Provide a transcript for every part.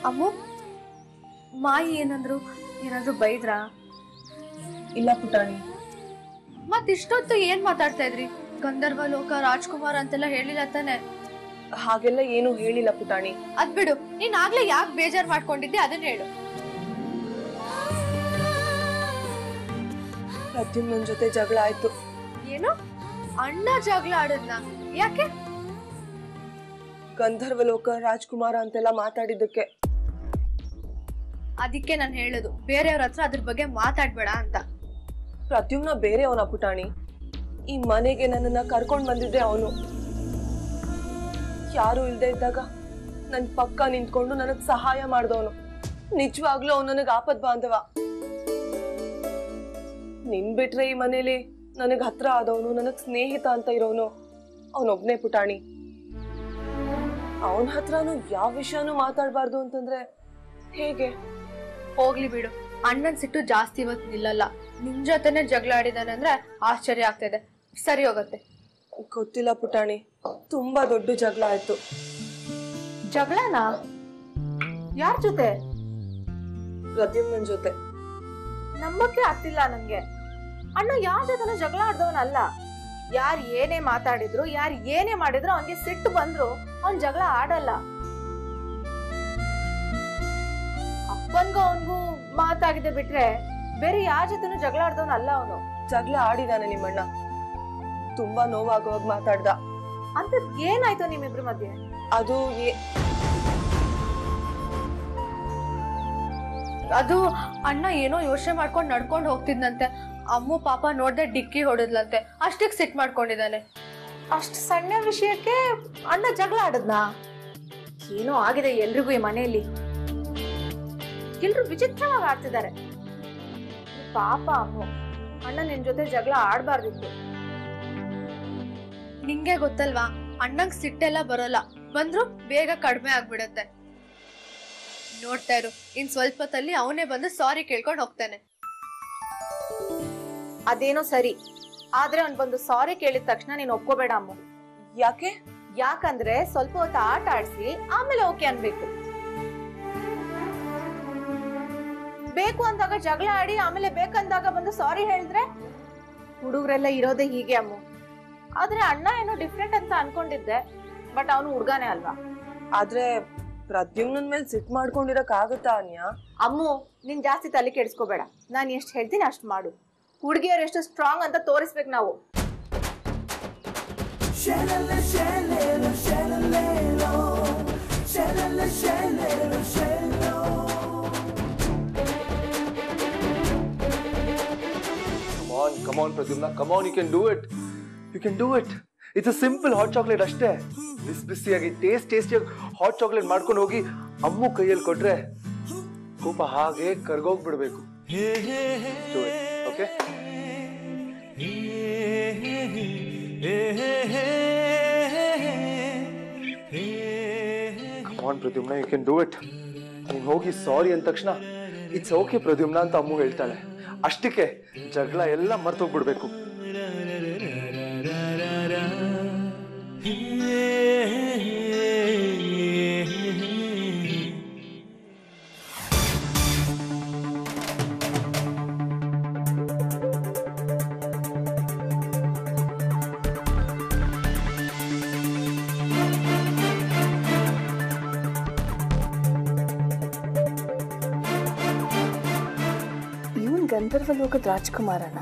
ಅಮ್ಮು ಮಾಯಿ ಏನಂದ್ರು ಏನಾದ್ರು ಬೈದ್ರಾ ಇಲ್ಲ ಪುಟಾಣಿ ಮತ್ ಇಷ್ಟೊತ್ತು ಏನ್ ಮಾತಾಡ್ತಾ ಇದ್ರಿ ಗಂಧರ್ವ ಲೋಕ ರಾಜ್ಕುಮಾರ್ ಅಂತೆಲ್ಲ ಹೇಳಿಲ್ಲ ತಾನೆ ಹಾಗೆಲ್ಲ ಏನು ಹೇಳಿಲ್ಲ ಪುಟಾಣಿ ಅದ್ ಬಿಡು ನೀನ್ ಆಗ್ಲೇ ಯಾಕೆ ಬೇಜಾರ್ ಮಾಡ್ಕೊಂಡಿದ್ದೆ ಅದನ್ನ ಹೇಳು ಪ್ರದ್ಯುಮ್ನನ್ ಜೊತೆ ಜಗಳ ಆಯ್ತು ಏನು ಅಣ್ಣ ಜಗಳ ಆಡದ್ನ ಯಾಕೆ ಗಂಧರ್ವ ಲೋಕ ರಾಜ್ಕುಮಾರ ಅಂತೆಲ್ಲ ಮಾತಾಡಿದ್ದಕ್ಕೆ ಅದಕ್ಕೆ ನಾನು ಹೇಳೋದು ಬೇರೆಯವ್ರ ಹತ್ರ ಅದ್ರ ಬಗ್ಗೆ ಮಾತಾಡ್ಬೇಡ ಅಂತ ಪ್ರದ್ಯುಮ್ನ ಬೇರೆ ಅವನ ಪುಟಾಣಿ ಈ ಮನೆಗೆ ನನ್ನನ್ನ ಕರ್ಕೊಂಡ್ ಬಂದಿದ್ದೆ ಅವನು ಯಾರು ಇಲ್ದೇ ಇದ್ದಾಗ ನನ್ ಪಕ್ಕ ನಿಂತ್ಕೊಂಡು ನನಗ್ ಸಹಾಯ ಮಾಡ್ದವನು ನಿಜವಾಗ್ಲೂ ಅವ್ನು ನನಗ್ ಆಪದ್ ಬಾಂಧವ ನಿನ್ ಬಿಟ್ರೆ ಈ ಮನೇಲಿ ನನಗ್ ಹತ್ರ ಆದವನು ನನಗ್ ಸ್ನೇಹಿತ ಅಂತ ಇರೋನು ಅವನೊಬ್ನೇ ಪುಟಾಣಿ ಅವನ ಹತ್ರನು ಯಾವ ವಿಷಯನೂ ಮಾತಾಡ್ಬಾರ್ದು ಅಂತಂದ್ರೆ ಹೇಗೆ ಹೋಗ್ಲಿ ಬಿಡು ಅಣ್ಣನ್ ಸಿಟ್ಟು ಜಾಸ್ತಿ ಇವತ್ತು ನಿಲ್ಲಲ್ಲ ನಿನ್ ಜೊತೆನೆ ಜಗಳ ಆಡಿದಾನೆ ಅಂದ್ರೆ ಆಶ್ಚರ್ಯ ಆಗ್ತಿದೆ ಸರಿ ಹೋಗತ್ತೆ ಗೊತ್ತಿಲ್ಲ ಪುಟಾಣಿ ತುಂಬಾ ದೊಡ್ಡ ಜಗಳ ಆಯ್ತು ಜಗಳನಾ ಯಾರ ಜೊತೆ ಪ್ರದ್ಯುಮ್ನನ್ ಜೊತೆ ನಂಬಕ್ಕೆ ಆಗ್ತಿಲ್ಲ ನಂಗೆ ಅಣ್ಣ ಯಾರ ಜೊತೆನೂ ಜಗಳ ಆಡ್ದವನಲ್ಲ ಯಾರ್ ಏನೇ ಮಾತಾಡಿದ್ರು ಯಾರ್ ಏನೇ ಮಾಡಿದ್ರು ಅವನ್ಗೆ ಸಿಟ್ಟು ಬಂದ್ರು ಅವ್ನ್ ಜಗಳ ಆಡಲ್ಲ ಅಪ್ಪನ್ಗೂ ಅವನ್ಗೂ ಮಾತಾಗಿದೆ ಬಿಟ್ರೆ ಬೇರೆ ಯಾರ ಜೊತೆನೂ ಜಗಳ ಆಡ್ದವನಲ್ಲ ಅವನು ಜಗಳ ಆಡಿದಾನೆ ನಿಮ್ಮಣ್ಣ ತುಂಬಾ ನೋವಾಗುವಾಗ ಮಾತಾಡ್ದ ಅಂತ ಏನಾಯ್ತು ನಿಮ್ಮಿಬ್ರ ಮಧ್ಯೆ ಅದು ಏ- ಅದು ಅಣ್ಣ ಏನೋ ಯೋಚನೆ ಮಾಡ್ಕೊಂಡು ನಡ್ಕೊಂಡು ಹೋಗ್ತಿದ್ನಂತೆ ಅಮ್ಮು ಪಾಪ ನೋಡ್ದೆ ಡಿಕ್ಕಿ ಹೊಡೆದ್ಲಂತೆ ಅಷ್ಟಕ್ಕೆ ಸಿಟ್ ಮಾಡ್ಕೊಂಡಿದ್ದಾನೆ ಅಷ್ಟು ಸಣ್ಣ ವಿಷಯಕ್ಕೆ ಅಣ್ಣ ಜಗಳ ಆಡದ್ನಾ ಏನೋ ಆಗಿದೆ ಎಲ್ರಿಗೂ ಈ ಮನೆಯಲ್ಲಿ ಎಲ್ರು ವಿಚಿತ್ರವಾಗಿ ಆಡ್ತಿದ್ದಾರೆ ಪಾಪ ಅಮ್ಮು ಅಣ್ಣ ನಿನ್ ಜೊತೆ ಜಗಳ ಆಡ್ಬಾರ್ದಿತ್ತು ನಿಂಗೆ ಗೊತ್ತಲ್ವಾ ಅಣ್ಣಂಗ್ ಸಿಟ್ಟೆಲ್ಲ ಬರೋಲ್ಲ ಬಂದ್ರು ಬೇಗ ಕಡಿಮೆ ಆಗ್ಬಿಡತ್ತೆ ನೋಡ್ತಾ ಇರು ಇನ್ ಸ್ವಲ್ಪ ಹೊತ್ತಲ್ಲಿ ಅವನೇ ಬಂದು ಸಾರಿ ಕೇಳ್ಕೊಂಡು ಹೋಗ್ತಾನೆ ಅದೇನೋ ಸರಿ ಆದ್ರೆ ಅವ್ನ್ ಬಂದು ಸಾರಿ ಕೇಳಿದ ತಕ್ಷಣ ನೀನ್ ಒಪ್ಕೋಬೇಡ ಅಮ್ಮ ಯಾಕೆ ಯಾಕಂದ್ರೆ ಸ್ವಲ್ಪ ಹೊತ್ತು ಆಟ ಆಡ್ಸಿ ಆಮೇಲೆ ಓಕೆ ಅನ್ಬೇಕು ಬೇಕು ಅಂದಾಗ ಜಗಳ ಆಡಿ ಆಮೇಲೆ ಬೇಕಂದಾಗ ಬಂದು ಸಾರಿ ಹೇಳಿದ್ರೆ ಹುಡುಗರೆಲ್ಲ ಇರೋದೇ ಹೀಗೆ ಅಮ್ಮ ಆದ್ರೆ ಅಣ್ಣ ಏನೋ ಡಿಫ್ರೆಂಟ್ ಅಂತ ಅನ್ಕೊಂಡಿದ್ದೆ ಬಟ್ ಅವನು ಹುಡ್ಗಾನೇ ಅಲ್ವಾ ಆದ್ರೆ ಪ್ರದ್ಯುಮ್ನನ್ ಮೇಲೆ ಸಿಟ್ ಮಾಡ್ಕೊಂಡಿರಕ್ ಆಗತ್ತಾ ಅನ್ಯ ಅಮ್ಮು ನೀನ್ ಜಾಸ್ತಿ ತಲೆ ಕೆಡಿಸ್ಕೋಬೇಡ ನಾನು ಎಷ್ಟು ಹೇಳ್ತೀನಿ ಅಷ್ಟು ಮಾಡು ಹುಡುಗಿಯರು ಎಷ್ಟು ಸ್ಟ್ರಾಂಗ್ ಅಂತ ತೋರಿಸ್ಬೇಕು ನಾವು Come on, come on, Pradyumna. Come on, you can do it. You can do it. It's a simple hot chocolate ಅಷ್ಟೇ ಬಿಸಿ ಬಿಸಿಯಾಗಿ ಟೇಸ್ಟ್ ಟೇಸ್ಟಿಯಾಗಿ ಹಾಟ್ ಚಾಕ್ಲೇಟ್ ಮಾಡ್ಕೊಂಡು ಹೋಗಿ ಅಮ್ಮು ಕೈಯಲ್ಲಿ ಕೊಟ್ರೆ ಕೋಪ ಹಾಗೆ ಕರ್ಗೋಗ್ಬಿಡ್ಬೇಕು okay come on Pradyumna you can do it ನೀನು ಹೋಗಿ ಸಾರಿ ಅಂದ ತಕ್ಷಣ ಇಟ್ಸ್ ಓಕೆ ಪ್ರದ್ಯುಮ್ನ ಅಂತ ಅಮ್ಮು ಹೇಳ್ತಾಳೆ ಅಷ್ಟಕ್ಕೆ ಜಗಳ ಎಲ್ಲ ಮರ್ತೋಗ್ಬಿಡ್ಬೇಕು ಇವನ್ ಗಂಧರ್ವ ಲೋಕದ ರಾಜ್ಕುಮಾರನ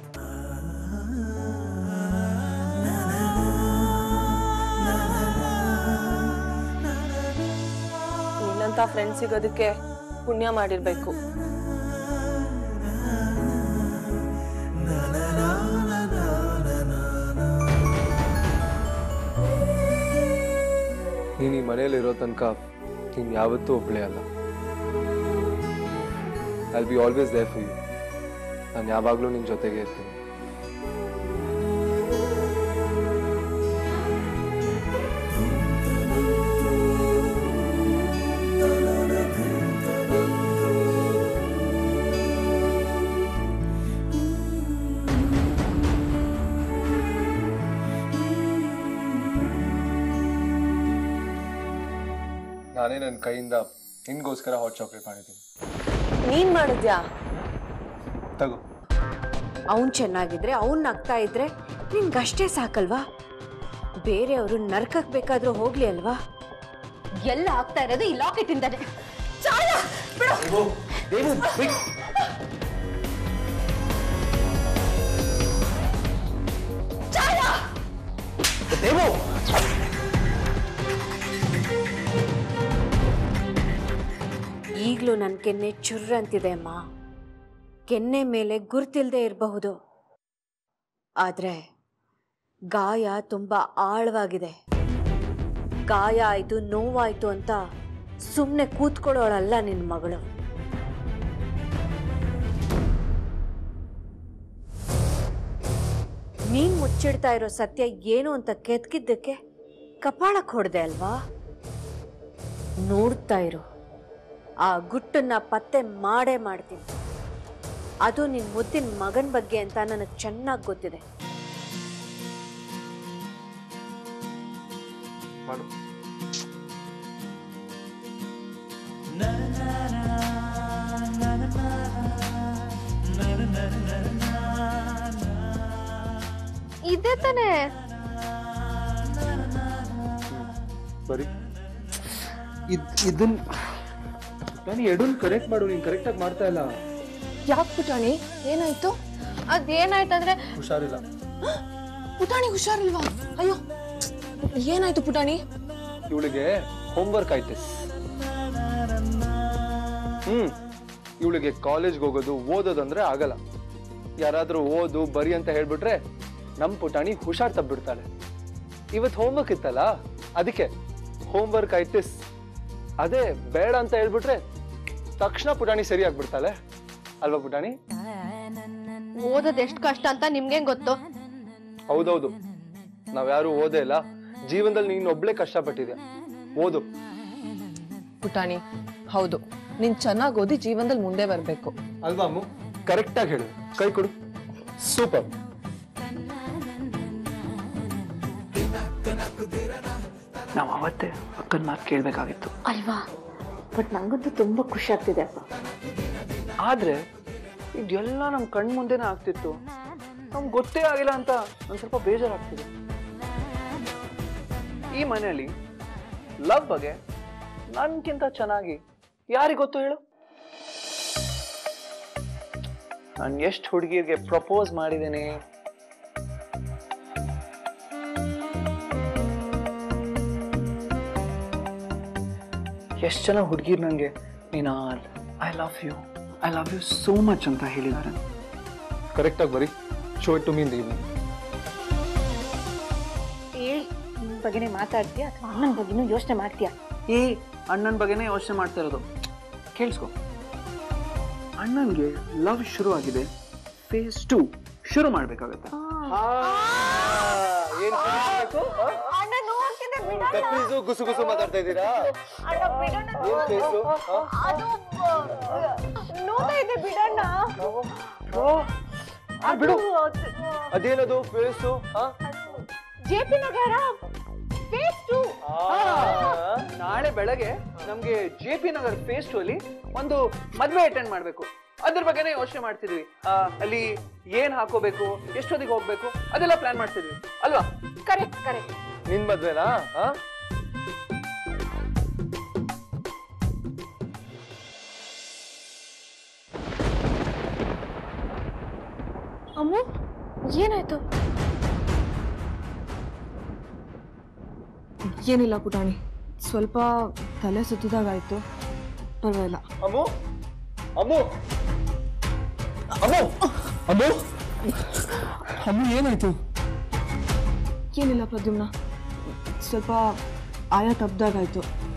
ನಿನ್ನಂತ ಫ್ರೆಂಡ್ ಸಿಗೋದಕ್ಕೆ ಪುಣ್ಯ ಮಾಡಿರ್ಬೇಕು ನೀನು ಈ ಮನೇಲಿ ಇರೋ ತನಕ ನೀನು ಯಾವತ್ತೂ ಒಬ್ಬಳೇ ಅಲ್ಲ I be always there for you ನಾನು ಯಾವಾಗಲೂ ನಿನ್ನ ಜೊತೆಗೆ ಇರ್ತೀನಿ ನಾನೇ ನನ್ನ ಕೈಯಿಂದ ನಿನ್ಗೋಸ್ಕರ ಹಾಟ್ ಚಾಕ್ಲೇಟ್ ಮಾಡಿದ್ದೀನಿ ನೀನ್ ಮಾಡಿದ್ಯಾ ತಗೋ ಅವನ್ ಚೆನ್ನಾಗಿದ್ರೆ ಅವನ್ ನಗ್ತಾ ಇದ್ರೆ ನಿನ್ಗಷ್ಟೇ ಸಾಕಲ್ವಾ ಬೇರೆಯವರು ನರ್ಕಕ್ ಬೇಕಾದ್ರೂ ಹೋಗ್ಲಿ ಅಲ್ವಾ ಎಲ್ಲ ಆಗ್ತಾ ಇರೋದು ಈ ಲಾಕೆಟ್ ಇಂದಾನೆ ದೇವು ದೇವು ಬಿಡ್. ದೇವು ಈಗಲೂ ನನ್ನ ಕೆನ್ನೆ ಚುರ್ರ ಅಂತಿದೆ ಅಮ್ಮ ಕೆನ್ನೆ ಮೇಲೆ ಗುರ್ತಿಲ್ದೇ ಇರಬಹುದು ಆದ್ರೆ ಗಾಯ ತುಂಬ ಆಳವಾಗಿದೆ ಗಾಯ ಆಯ್ತು ನೋವಾಯ್ತು ಅಂತ ಸುಮ್ಮನೆ ಕೂತ್ಕೊಳ್ಳೋಳಲ್ಲ ನಿನ್ನ ಮಗಳು ನೀನ್ ಮುಚ್ಚಿಡ್ತಾ ಇರೋ ಸತ್ಯ ಏನು ಅಂತ ಕೆತ್ಕಿದ್ದಕ್ಕೆ ಕಪಾಳಕ್ಕೆ ಹೊಡೆದೆ ಅಲ್ವಾ ನೋಡ್ತಾ ಇರು ಆ ಗುಟ್ಟನ್ನ ಪತ್ತೆ ಮಾಡೇ ಮಾಡ್ತೀನಿ ಅದು ನಿನ್ ಮುದ್ದಿನ ಮಗನ ಬಗ್ಗೆ ಅಂತ ನನಗೆ ಚೆನ್ನಾಗಿ ಗೊತ್ತಿದೆ ಮಾಡು ಇದೇ ತಾನೇ ಬರೀ ಇದ್ ಇದನ್ ನಾನು ಎಡನ್ ಕರೆಕ್ಟ್ ಮಾಡು ನೀನ್ ಕರೆಕ್ಟ್ ಆಗಿ ಮಾಡ್ತಾ ಇಲ್ಲ ಯಾಕೆ ಪುಟಾಣಿ ಏನಾಯ್ತು ಅದೇನಾಯ್ತಂದ್ರೆ ಹುಷಾರಿಲ್ಲ ಪುಟಾಣಿ ಹುಷಾರಿಲ್ವಾ ಅಯ್ಯೋ ಏನಾಯ್ತು ಪುಟಾಣಿ ಇವಳಿಗೆ ಹೋಮ್ವರ್ಕ್ ಆಯ್ತಿಸ್ ಹ್ಮ್ ಇವಳಿಗೆ ಕಾಲೇಜ್ಗೆ ಹೋಗೋದು ಓದೋದಂದ್ರೆ ಆಗಲ್ಲ ಯಾರಾದ್ರೂ ಓದು ಬರಿ ಅಂತ ಹೇಳ್ಬಿಟ್ರೆ ನಮ್ ಪುಟಾಣಿ ಹುಷಾರ್ ತಬ್ಬಿಡ್ತಾಳೆ ಇವತ್ ಹೋಮ್ವರ್ಕ್ ಇತ್ತಲ್ಲ ಅದಕ್ಕೆ ಹೋಮ್ವರ್ಕ್ ಆಯ್ತಿಸ್ ಅದೇ ಬೇಡ ಅಂತ ಹೇಳ್ಬಿಟ್ರೆ ತಕ್ಷಣ ಪುಟಾಣಿ ಸರಿ ಆಗ್ಬಿಡ್ತಾಳೆ ಅಲ್ವಾ ಪುಟಾಣಿ ಓದೋದ್ ಎಷ್ಟ್ ಕಷ್ಟ ಅಂತ ನಿಮ್ಗೆ ಗೊತ್ತು ಹೌದೌದು ನಾವ್ಯಾರು ಓದೇ ಇಲ್ಲ ಜೀವನದಲ್ಲಿ ನೀನ್ ಒಬ್ಳೆ ಕಷ್ಟಪಟ್ಟಿದ್ಯಾ ಓದು ಪುಟಾಣಿ ಹೌದು ನೀನ್ ಚೆನ್ನಾಗಿ ಓದಿ ಜೀವನದಲ್ಲಿ ಮುಂದೆ ಬರ್ಬೇಕು ಅಲ್ವಾ ಅಮ್ಮು ಕರೆಕ್ಟ್ ಆಗಿ ಹೇಳು ಕೈ ಕೊಡು ಸೂಪರ್ ನಾವು ಅವತ್ತೇ ಅಕ್ಕನ ಮಾತು ಕೇಳಬೇಕಾಗಿತ್ತು ಅಲ್ವಾ ಬಟ್ ನಂಗಂತೂ ತುಂಬಾ ಖುಷಿ ಆಗ್ತಿದೆ ಅಪ್ಪ ಆದ್ರೆ ಇದೆಲ್ಲ ನಮ್ಮ ಕಣ್ ಮುಂದೆನೇ ಆಗ್ತಿತ್ತು ನಮ್ಗೆ ಗೊತ್ತೇ ಆಗಿಲ್ಲ ಅಂತ ಒಂದು ಸ್ವಲ್ಪ ಬೇಜಾರಾಗ್ತಿದೆ ಈ ಮನೆಯಲ್ಲಿ ಲವ್ ಬಗ್ಗೆ ನನ್ಗಿಂತ ಚೆನ್ನಾಗಿ ಯಾರಿಗೆ ಗೊತ್ತು ಹೇಳು ನಾನು ಎಷ್ಟು ಹುಡುಗಿರಿಗೆ ಪ್ರಪೋಸ್ ಮಾಡಿದ್ದೇನೆ ಎಷ್ಟು ಜನ ಹುಡುಗಿರು ನನಗೆ ನೀನಾಲ್ I love you I love you so much ಅಂತ ಹೇಳಿದ್ದಾರೆ ಕರೆಕ್ಟ್ ಆಗಿ ಬರಿ show it to mean evening ಏ ನಿನ್ ಬಗ್ಗೆನೇ ಮಾತಾಡ್ತೀಯಾ ಅಥವಾ ಅಮ್ಮನ ಬಗ್ಗೆನೂ ಯೋಚನೆ ಮಾಡ್ತೀಯಾ ಈ ಅಣ್ಣನ ಬಗ್ಗೆನೇ ಯೋಚನೆ ಮಾಡ್ತಾ ಇರೋದು ಕೇಳಿಸ್ಕೊ ಅಣ್ಣನಿಗೆ ಲವ್ ಶುರು ಆಗಿದೆ ಫೇಸ್ ಟು ಶುರು ಮಾಡ್ಬೇಕಾಗತ್ತೆ ಏನ್ ಕುಡಿಸ್ಬೇಕು? ಆ? ಕಪ್ಪೀಸು ಗುಸು ಗುಸು ಮಾತಾಡ್ತಾ ಇದ್ದೀರಾ ಏನ್ ಫೇಸು ಆ, ಬಿಡು ಅದೇನದು ಫೇಸು ಜೆ ಪಿ ನಗರ ನಾಳೆ ಬೆಳಗ್ಗೆ ನಮ್ಗೆ J P Nagar phase two ಅಲ್ಲಿ ಒಂದು ಮದ್ವೆ ಅಟೆಂಡ್ ಮಾಡ್ಬೇಕು ಅದ್ರ ಬಗ್ಗೆನೇ ಯೋಚನೆ ಮಾಡ್ತಿದ್ವಿ ಆ, ಅಲ್ಲಿ ಏನ್ ಹಾಕೋಬೇಕು ಎಷ್ಟೊತ್ತಿಗೆ ಹೋಗ್ಬೇಕು ಅದೆಲ್ಲ ಪ್ಲಾನ್ ಮಾಡ್ತಿದ್ವಿ ಅಲ್ವಾ ಕರೆಕ್ಟ್ ಕರೆಕ್ಟ್ ನಿನ್ ಮದ್ವೆನಾ ಆ? ಅಮ್ಮು ಏನಾಯ್ತು ಏನಿಲ್ಲ ಪುಟಾಣಿ ಸ್ವಲ್ಪ ತಲೆ ಸುತ್ತಿದಾಗಾಯ್ತು ಪರವಾಗಿಲ್ಲ ಅಮ್ಮು ಅಮ್ಮು ಅಮ್ಮು ಅಮ್ಮು ಅಮ್ಮು ಏನಾಯ್ತು ಏನಿಲ್ಲ ಪ್ರದ್ಯುಮ್ನ ಸ್ವಲ್ಪ ಆಯ ತಪ್ದಾಗಾಯ್ತು